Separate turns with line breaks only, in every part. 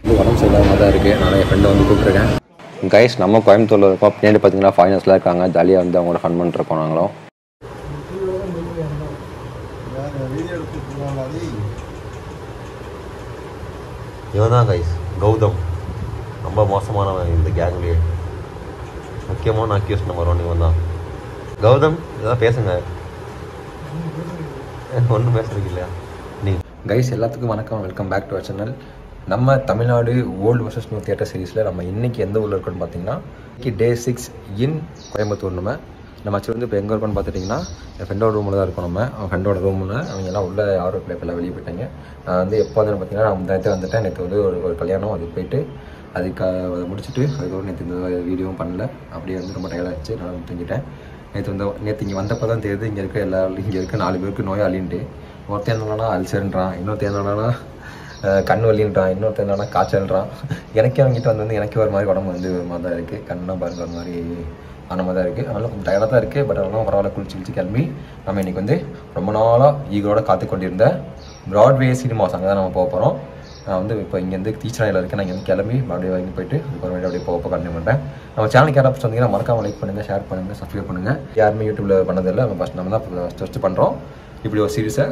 இது உடம்பு சரியில்லாம தான் இருக்குது நான் என் ஃப்ரெண்டை வந்து கூப்பிட்ருக்கேன் கைஸ் நம்ம கோயம்புத்தூரில் இருக்கோம் பின்னாடி பார்த்தீங்கன்னா ஃபாரினர்ஸ்லாம் இருக்காங்க ஜாலியாக வந்து அவங்களோட ஃபன் பண்ணிருக்கோம் நாங்களும்
இவன் தான் கைஸ் கௌதம் ரொம்ப மோசமானவன் இந்த கேங்லேயே முக்கியமான அக்யூஸ் நம்பர் ஒன் இவன் தான் கௌதம் இதெல்லாம் பேசுங்க ஒன்றும் பேசுறதுக்கு இல்லையா நீ
கைஸ் எல்லாத்துக்கும் வணக்கம் welcome back to our channel நம்ம Tamil Nadu old versus new theatre சீரிஸில் நம்ம இன்னைக்கு எந்த ஊரில் இருக்கோம்னு பார்த்தீங்கன்னா இன்னைக்கு டே சிக்ஸ் இன் கோயம்புத்தூர் நம்ம நம்ம ஆக்சுவலி வந்து இப்போ எங்கே இருக்கோம்னு பார்த்துட்டிங்கன்னா என் ஃப்ரெண்டோட ரூமில் தான் இருக்கோம் நம்ம அவன் ஃப்ரெண்டோட ரூமில் அவங்க எல்லாம் உள்ள யாரும் இப்போ எல்லாம் வெளியே போயிட்டாங்க நான் வந்து எப்போ வந்து பார்த்தீங்கன்னா நான் நேற்று வந்துட்டேன் நேற்று வந்து ஒரு ஒரு கல்யாணம் அதுக்கு போயிட்டு அதுக்கு அதை முடிச்சுட்டு அதுக்கப்புறம் நேற்று இந்த வீடியோவும் பண்ணல அப்படியே வந்து ரொம்ப டயர்டாகிடுச்சு நான் தூங்கிட்டேன் நேற்று வந்து நேற்று இங்கே வந்தப்போ தான் தெரியுது இங்கே இருக்க எல்லா இங்கே இருக்க நாலு பேருக்கு நோயாளின்ட்டு ஒருத்தன் என்னன்னா அல்சர்ன்றான் இன்னொருத்தன் என்னன்னா அஹ், கண் வலின்றான் இன்னொருத்தன் என்னன்னா காய்ச்சல்ன்றான் எனக்கே அவங்ககிட்ட வந்து வந்து எனக்கே ஒரு மாதிரி உடம்பு வந்து ஒரு மாதிரி தான் இருக்குது கண்ணெலாம் பாருங்க ஒரு மாதிரி ஆன மாதிரி தான் இருக்குது அதனால கொஞ்சம் டயர்டாக தான் இருக்குது பட் அதெல்லாம் பரவாயில்ல குளிச்சு குளிச்சு கிளம்பி நம்ம இன்னைக்கு வந்து ரொம்ப நாளாக ஈகோட காத்து கொண்டிருந்த ப்ராட்வே சினிமாஸ் அங்கே தான் நம்ம போக போகிறோம் நான் வந்து இப்போ இங்கேருந்து டீச்சர் இருக்கேன் நான் இங்கேருந்து கிளம்பி அப்படியே வரைக்கும் போயிட்டு அதுக்கப்புறம் அப்படியே போக போக கண்டினியூ பண்ணுறேன் நம்ம சேனலுக்கு யாராவது சொன்னீங்கன்னா மறக்காம லைக் பண்ணுங்கள் ஷேர் பண்ணுங்கள் சப்ஸ்கிரைப் பண்ணுங்கள் யாருமே யூடியூப்பில் பண்ணதில்லை நம்ம ஃபஸ்ட் நம்ம தான் ஃபஸ்ட் ஃபஸ்ட்டு பண்ணுறோம் இப்படி ஒரு சீரிஸை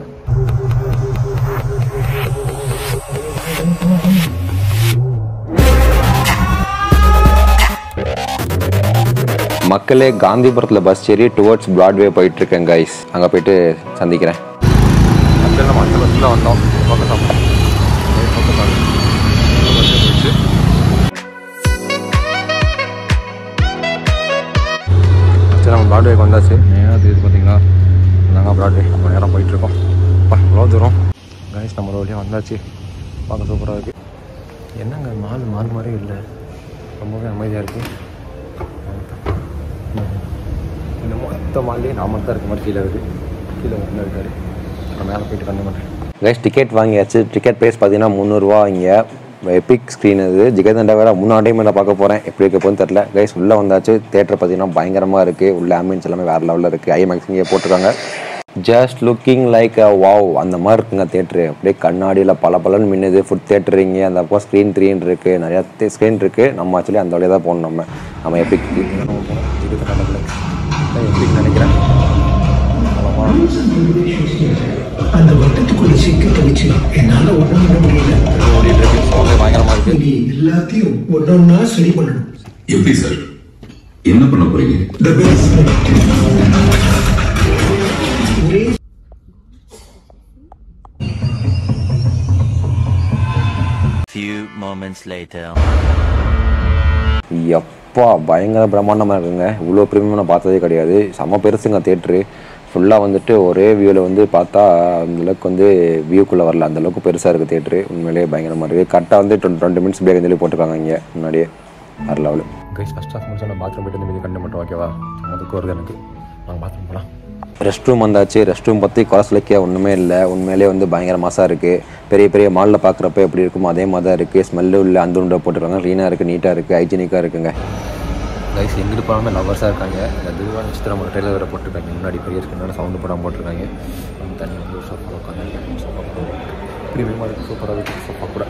மக்களே காந்திபுரத்தில் பஸ் ஏறி டுவர்ட்ஸ் பிராட்வே போயிட்டு இருக்கேன் கைஸ் அங்கே போயிட்டு சந்திக்கிறேன் மக்கள் நம்ம அந்த பஸ்ஸில் வந்தோம் பக்கம் சரி நம்ம பிராட்வேக்கு வந்தாச்சு நேராக தெரியுது பார்த்தீங்களா நாங்கள் பிராட்வே நம்ம நேரம் போயிட்டுருக்கோம் அவ்வளோ தூரம் கைஸ் நம்ம வழியாக வந்தாச்சு பார்க்க சூப்பராக இருக்குது என்னங்க மால் மால் மாதிரியே இல்லை ரொம்பவே அமைதியாக இருக்குது இந்த மொத்த மால்லேயே நான் மட்டும் தான் இருக்க மாதிரி கீழே இருக்குது கீழே ஒன்று இருக்காரு நான் மேலே போயிட்டு கண்டு மாட்டேன் கைஸ் டிக்கெட் வாங்கியாச்சு டிக்கெட் ப்ரைஸ் பார்த்தீங்கன்னா முந்நூறுரூவா இங்கே எபிக் ஸ்க்ரீன் இது ஜிகதண்டா வேற மூணாம் டைம் நான் பார்க்க போகிறேன் எப்படி இருக்க போகுதுன்னு தெரில கைஸ் உள்ளே வந்தாச்சு தேட்டர் பார்த்தீங்கன்னா பயங்கரமாக இருக்குது உள்ள ஆம்பியன்ஸ் எல்லாமே வேறு லெவலில் இருக்குது ஐமேக்ஸ் இங்கே போட்டிருக்காங்க just looking like a wow அந்த மாதிரி இருக்குங்க தேட்ரு அப்படியே கண்ணாடியில் பல பலன்னு மின்னுது ஃபுட் தேட்டர் இங்கே அந்த பக்கம் ஸ்க்ரீன் த்ரீன் இருக்குது நிறையா ஸ்க்ரீன் இருக்குது நம்ம ஆக்சுவலி அந்த வழியாக தான் போகணும் நம்ம நம்ம எபிக் நம்ம போகிறோம் எபிக் நினைக்கிறேன் அவ்வளோவா
அந்த வட்டத்துக்குள்ள சிக்க கழிச்சு என்னால ஒண்ணும் பண்ண முடியல
ஓடிட்டு இருக்கு சவுண்டே பயங்கரமாக இருக்குது
நீ எல்லாத்தையும் ஒன்னொன்னா சரி பண்ணணும்
எப்படி சார் என்ன பண்ண போறீங்க
The basement. ஒரே
Few moments later.
எப்பா பயங்கர பிரம்மாண்டமாக இருக்குங்க இவ்வளோ பிரீமியம் நான் பார்த்ததே கிடையாது செம்ம பெருசுங்க தேட்ரு ஃபுல்லாக வந்துட்டு ஒரே வியூவில் வந்து பார்த்தா அந்த அளவுக்கு வந்து வியூக்குள்ளே வரல அந்த அளவுக்கு பெருசாக இருக்குது தேட்ரு உண்மையிலேயே பயங்கரமாக இருக்குது கரெக்டாக வந்து டுவெண்ட்டி டுவெண்ட்டி மினிட்ஸ் பிரேக் சொல்லி போட்டிருக்காங்க இங்கே முன்னாடியே வேறு லெவலு கைஸ் ஃபஸ்ட் ஆஃப் முடிச்சு நான் பாத்ரூம் போயிட்டு வந்து கண்டு மட்டும் ஓகேவா அதுக்கு வருது எனக்கு நாங்கள் பாத்ரூம் போகலாம் ரெஸ்ட் ரூம் வந்தாச்சு ரெஸ்ட் ரூம் பற்றி குறைச்சலுக்கே ஒன்றுமே இல்லை உண்மையிலே வந்து பயங்கர மாசாக இருக்குது பெரிய பெரிய மாலில் பார்க்குறப்ப எப்படி இருக்குமோ அதே மாதிரி தான் இருக்குது ஸ்மெல்லு இல்லை அந்த உண்டை போட்டுருக்காங்க க்ளீனாக இருக்குது நீட்டாக இருக்குது ஹைஜீனிக்காக இருக்குங்க கைஸ் எங்கிட்டு போனாலுமே லவ்வர்ஸாக இருக்காங்க இந்த திருவா நட்சத்திரம் ஒரு டெய்லர் வேறு போட்டிருக்காங்க முன்னாடி பெரிய ஸ்கிரீனோட சவுண்டு போடாமல் போட்டிருக்காங்க அந்த தண்ணி வந்து ஒரு சோஃபா உட்காந்துருக்காங்க சோஃபா ப்ரீமியமாக இருக்குது சூப்பராக இருக்குது சோஃபா கூட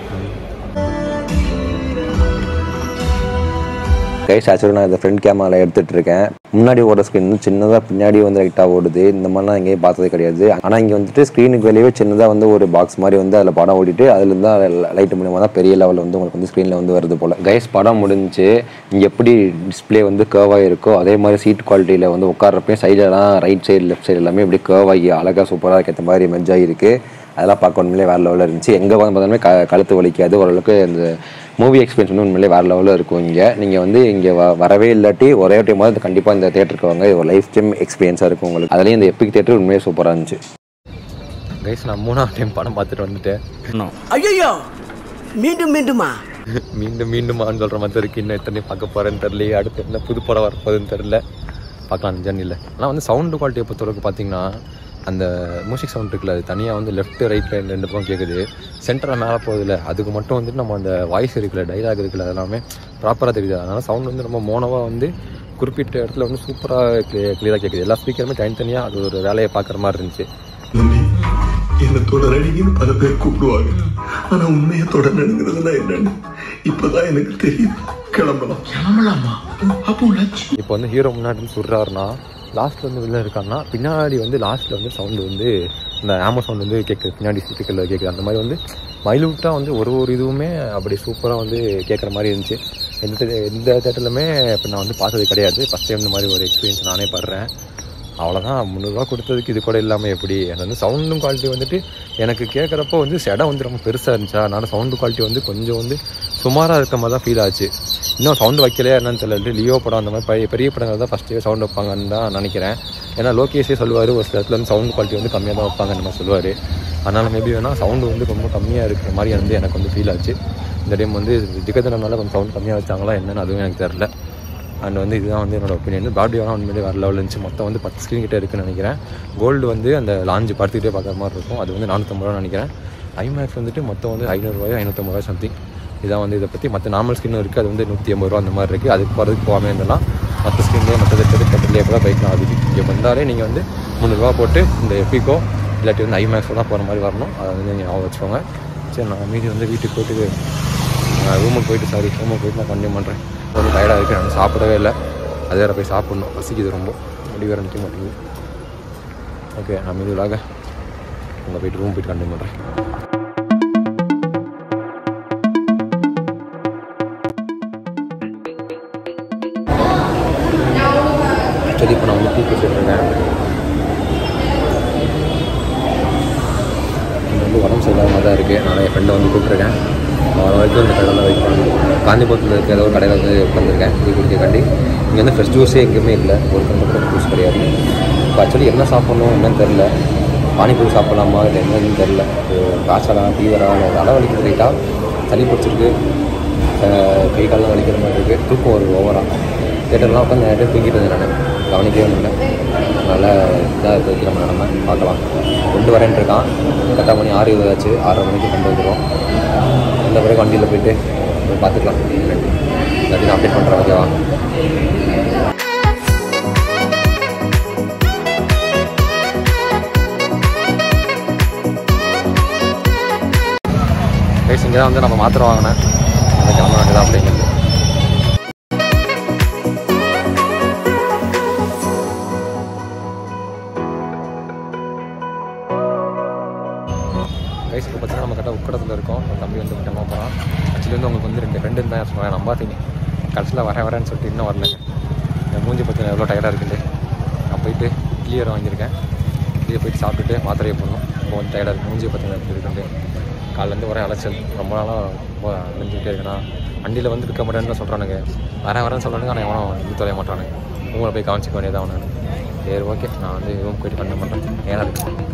கைஸ் ஆக்சுவலாக நான் இந்த ஃப்ரண்ட் கேமராவில் எடுத்துகிட்டு இருக்கேன் முன்னாடி ஓடுற ஸ்க்ரீன் வந்து சின்னதாக பின்னாடி வந்து லைட்டாக ஓடுது இந்த மாதிரிலாம் எங்கேயும் பார்த்ததே கிடையாது ஆனால் இங்கே வந்துட்டு ஸ்க்ரீனுக்கு வெளியே சின்னதாக வந்து ஒரு பாக்ஸ் மாதிரி வந்து அதில் படம் ஓடிட்டு அதுலேருந்து லைட் மூலியமாக தான் பெரிய லெவலில் வந்து உங்களுக்கு வந்து ஸ்க்ரீனில் வந்து வருது போல் கைஸ் படம் முடிஞ்சு இங்கே எப்படி டிஸ்ப்ளே வந்து கேர்வாக இருக்கோ அதே மாதிரி சீட் குவாலிட்டியில் வந்து உட்கார்றப்பையும் சைடெல்லாம் ரைட் சைடு லெஃப்ட் சைடு எல்லாமே இப்படி கேர்வாகி அழகாக சூப்பராக ஏற்ற மாதிரி மெர்ஜ் ஆகிருக்கு அதெல்லாம் பார்க்க உண்மையிலே வேறு லெவலில் இருந்துச்சு எங்கே வந்து பார்த்தாலுமே க கழுத்து வலிக்காது ஓரளவுக்கு இந்த மூவி எக்ஸ்பீரியன்ஸ் வந்து உண்மையிலே வேறு லெவலில் இருக்கும் இங்கே நீங்கள் வந்து இங்கே வ வரவே இல்லாட்டி ஒரே டைம் வந்து கண்டிப்பாக இந்த தேட்டருக்கு வாங்க இது ஒரு லைஃப் டைம் எக்ஸ்பீரியன்ஸாக இருக்கும் உங்களுக்கு அதுலேயும் இந்த எப்பிக் தேட்டர் உண்மையே சூப்பராக இருந்துச்சு கைஸ் நான் மூணாவது டைம் படம் பார்த்துட்டு வந்துட்டேன்
ஐயோ மீண்டும் மீண்டுமா
மீண்டும் மீண்டுமான்னு சொல்கிற மாதிரி இருக்கு இன்னும் எத்தனை பார்க்க போகிறேன்னு தெரியல அடுத்து என்ன புது படம் வரப்போகுதுன்னு தெரில பார்க்கலாம் அந்த ஜர்னியில் ஆனால் வந்து சவுண்டு குவாலிட்டியை பொறுத்தவரைக்கும் பார்த்தீங்கன்னா அந்த மியூசிக் சவுண்ட் இருக்குல்ல அது தனியாக வந்து லெஃப்ட் ரைட் ரெண்டு பக்கம் கேட்குது சென்டரில் மேலே போகுதுல அதுக்கு மட்டும் வந்துட்டு நம்ம அந்த வாய்ஸ் இருக்குல்ல டைலாக் இருக்குல்ல அதெல்லாமே ப்ராப்பராக தெரியுது அதனால் சவுண்ட் வந்து ரொம்ப மோனவாக வந்து குறிப்பிட்ட இடத்துல வந்து சூப்பராக கிளியராக கேட்குது எல்லா ஸ்பீக்கருமே தனித்தனியாக அது ஒரு வேலையை பார்க்குற மாதிரி இருந்துச்சு
தம்பி
என்ன தொடரடிங்கன்னு பல பேர் கூப்பிடுவாங்க ஆனா உண்மையை தொடரணுங்கிறதுனா என்னன்னு இப்பதான் எனக்கு தெரியுது கிளம்பலாம்
கிளம்பலாமா அப்போ லட்சம்
இப்போ வந்து ஹீரோ முன்னாடி இருந்து சுடுறாருன்னா லாஸ்ட்டில் வந்து வெளில இருக்காங்கன்னா பின்னாடி வந்து லாஸ்ட்டில் வந்து சவுண்டு வந்து இந்த ஆமோ சவுண்ட் வந்து கேட்குது பின்னாடி ஸ்பீக்கரில் கேட்குது அந்த மாதிரி வந்து மைலூட்டாக வந்து ஒரு ஒரு இதுவுமே அப்படி சூப்பராக வந்து கேட்குற மாதிரி இருந்துச்சு எந்த thea- எந்த தேட்டர்லையுமே இப்போ நான் வந்து பார்த்தது கிடையாது ஃபஸ்ட் டைம் இந்த மாதிரி ஒரு எக்ஸ்பீரியன்ஸ் நானே படுறேன் அவ்வளோதான் முந்நூறுரூவா கொடுத்ததுக்கு இது கூட இல்லாமல் எப்படி அது வந்து சவுண்டும் குவாலிட்டி வந்துட்டு எனக்கு கேட்குறப்போ வந்து இடம் வந்து ரொம்ப பெருசாக இருந்துச்சா அதனால சவுண்டு குவாலிட்டி வந்து கொஞ்சம் வந்து சுமாராக இருக்க மாதிரி தான் ஃபீல் ஆச்சு இன்னும் சவுண்டு வைக்கலையா என்னன்னு தெரியல லியோ படம் அந்த மாதிரி பெரிய பெரிய படங்கள் தான் ஃபஸ்ட்டு சவுண்ட் வைப்பாங்கன்னு தான் நினைக்கிறேன் ஏன்னா லோகேஷே சொல்லுவார் ஒரு சில இடத்துல வந்து சவுண்ட் குவாலிட்டி வந்து கம்மியாக தான் வைப்பாங்கன்னு மாதிரி சொல்லுவார் அதனால் மேபி வேணால் சவுண்டு வந்து ரொம்ப கம்மியாக இருக்கிற மாதிரி வந்து எனக்கு வந்து ஃபீல் ஆச்சு இந்த டைம் வந்து திகதனால கொஞ்சம் சவுண்ட் கம்மியாக வச்சாங்களா என்னன்னு அதுவும் எனக்கு தெரில அண்ட் வந்து இதுதான் வந்து என்னோட ஒப்பீனியன் பாடி வேணால் உண்மையிலே வேறு லெவலில் இருந்துச்சு மொத்தம் வந்து பத்து ஸ்க்ரீன் கிட்டே இருக்குன்னு நினைக்கிறேன் கோல்டு வந்து அந்த லாஞ்சு படுத்துக்கிட்டே பார்க்குற மாதிரி இருக்கும் அது வந்து நானூற்றம்பது ரூபா நினைக்கிறேன் ஐமேக்ஸ் வந்துட்டு மொத்தம் வந்து ஐநூறுரூவாயோ ஐநூற்றம்பது ரூபாய் சம்திங் இதான் வந்து இதை பற்றி மற்ற நார்மல் ஸ்க்ரீனும் இருக்குது அது வந்து நூற்றி ஐம்பது ரூபா அந்த மாதிரி இருக்குது அதுக்கு போகிறதுக்கு போகாமல் இருந்தலாம் மற்ற ஸ்க்ரீன்லேயே மற்ற தேட்டர்லேயே கூட பைக்லாம் அதுக்கு இங்கே வந்தாலே நீங்கள் வந்து முந்நூறுரூவா போட்டு இந்த எப்பிக்கோ இல்லாட்டி வந்து ஐமேக்ஸோ தான் போகிற மாதிரி வரணும் அதை வந்து நீங்கள் ஞாபகம் வச்சுக்கோங்க சரி நான் மீதி வந்து வீட்டுக்கு போயிட்டு நான் ரூமுக்கு போயிட்டு சாரி ரூமுக்கு போயிட்டு நான் கண்டினியூ பண்ணுறேன் ரொம்ப டயர்டாக இருக்குது நான் சாப்பிடவே இல்லை அது வேறு போய் சாப்பிட்ணும் பசிக்குது ரொம்ப முடி வேறு நிற்க மாட்டேங்குது ஓகே நான் மீதுலாக அங்கே போயிட்டு ரூம் போயிட்டு கண்டினியூ பண்ணுறேன் ஆக்சுவலி இப்போ நான் வந்து டீ குடிச்சிட்ருக்கேன் இங்கே வந்து உடம்பு சரியில்லாம தான் இருக்குது நான் என் ஃப்ரெண்டை வந்து கூப்பிட்ருக்கேன் அவன் வரைக்கும் இந்த கடையில் வெயிட் பண்ணணும் காந்திபுரத்தில் இருக்க ஏதோ ஒரு கடையில் வந்து உட்காந்துருக்கேன் டீ குடிக்கக்காண்டி இங்கே வந்து ஃப்ரெஷ் ஜூஸே எங்கேயுமே இல்லை ஒரு கண்டு கூட ஜூஸ் கிடையாது இப்போ ஆக்சுவலி என்ன சாப்பிட்ணும் என்னன்னு தெரில பானிபூரி சாப்பிட்லாமா இல்லை என்னன்னு தெரில காய்ச்சலா ஃபீவரா இல்லை தலைவலிக்கிறது லைட்டாக சளி பிடிச்சிருக்கு அஹ் கை கால்லாம் வலிக்கிற மாதிரி இருக்குது தூக்கம் ஒரு ஓவராக தேட்டர்லாம் உட்காந்து நிறைய தூங்கிட்டு இருந்தேன் நான் கவனிக்கவே முடியல அதனால் இதாக இருக்குது நம்ம நம்ம பார்க்கலாம் கொண்டு வரேன்ட்டு இருக்கான் கரெக்டாக மணி ஆறு இருபது ஆச்சு ஆறரை மணிக்கு கொண்டு வந்துடுவோம் இந்த பிறகு வண்டியில் போயிட்டு போய் பார்த்துக்கலாம் எல்லாத்தையும் நான் அப்டேட் பண்ணுறேன் ஓகேவா கைஸ் இங்கே தான் வந்து நம்ம மாத்திரை வாங்கினேன் அந்த கிளம்ப வேண்டியதான் அப்படிங்கிறது கைஸ் இப்போ பார்த்தீங்கன்னா நம்ம கரெக்டாக உக்கடத்தில் இருக்கோம் நம்ம தம்பி வந்து கிளம்ப போகிறான் ஆக்சுவலி வந்து உங்களுக்கு வந்து ரெண்டு ஃப்ரெண்டு தான் சொன்னேன் நம்பாதீங்க கடைசியில் வரேன் வரேன்னு சொல்லிட்டு இன்னும் வரலங்க என் மூஞ்சி பார்த்தீங்கன்னா எவ்வளோ டயர்டாக இருக்குது நான் போயிட்டு கிளியர் வாங்கியிருக்கேன் இதை போயிட்டு சாப்பிட்டுட்டு மாத்திரையை போடணும் இப்போ வந்து டயர்டாக இருக்குது மூஞ்சி பார்த்தீங்கன்னா எப்படி இருக்குன்ட்டு காலையிலேருந்து ஒரே அலைச்சல் ரொம்ப நாளாக ரொம்ப அலைஞ்சிக்கிட்டே இருக்குண்ணா வண்டியில் வந்து இருக்க மாட்டேன்னு சொல்கிறானுங்க வரேன் வரேன்னு சொல்கிறானுங்க ஆனால் எவனும் இது தொலைய மாட்டானுங்க உங்களை போய் கவனிச்சிக்க வேண்டியதான் நான் சரி ஓகே நான் வந்து ரூம் போயிட்டு கண்டு பண்ணுறேன் ஏன்னா இருக்கு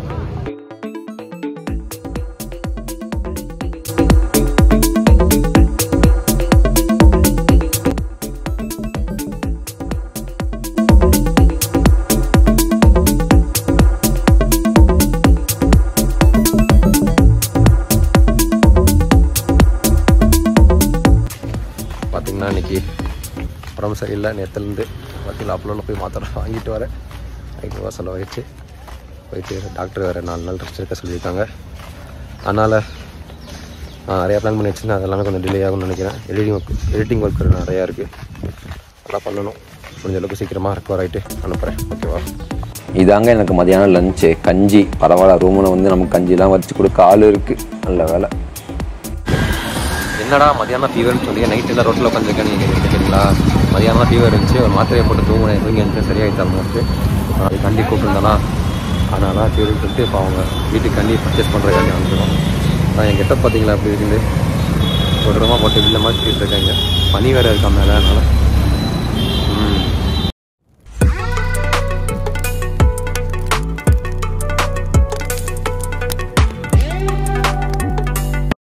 பார்த்தீங்கன்னா இன்றைக்கி உடம்பு சரியில்லை நேற்றுலேருந்து வக்கீல் அப்பளோவில் போய் மாத்திரை வாங்கிட்டு வரேன் ஐநூறுரூவா செலவாயிடுச்சு போயிட்டு டாக்டர் வேறு நாலு நாள் ரெஸ்ட் எடுக்க சொல்லியிருக்காங்க அதனால் நான் நிறையா பிளான் பண்ணி வச்சுருந்தேன் அதெல்லாமே கொஞ்சம் டிலே ஆகும்னு நினைக்கிறேன் எடிட்டிங் ஒர்க் எடிட்டிங் ஒர்க் நிறையா இருக்குது அதெல்லாம் பண்ணணும் முடிஞ்ச அளவுக்கு சீக்கிரமாக ரெக்கவர் ஆகிட்டு அனுப்புகிறேன் ஓகேவா
இதாங்க எனக்கு மதியானம் லஞ்சு கஞ்சி பரவாயில்ல ரூமில் வந்து நமக்கு கஞ்சிலாம் வச்சு கொடுக்க ஆள் இருக்குது நல்ல வேலை
என்னடா மதியானம் ஃபீவர்னு சொல்லி நைட் எல்லாம் ரோட்டில் உட்காந்துருக்கேன் நீங்கள் கேட்குறீங்களா மதியானம் ஃபீவர் இருந்துச்சு ஒரு மாத்திரையை போட்டு தூங்கினேன் தூங்கி எனக்கு சரியாகி தரணும்ட்டு அது கண்டி கூப்பிட்டுருந்தானா அதனால சரின்னு சொல்லிட்டு இப்போ அவங்க வீட்டுக்கு கண்டி பர்ச்சேஸ் பண்ணுறதுக்காண்டி வந்துருக்கோம் நான் என் கெட்டப் பார்த்தீங்களா அப்படி இருக்குது ஒரு இடமா போட்டு வெளில மாற்றிட்டு இருக்காங்க பனி வேறு இருக்கா மேலே அதனால்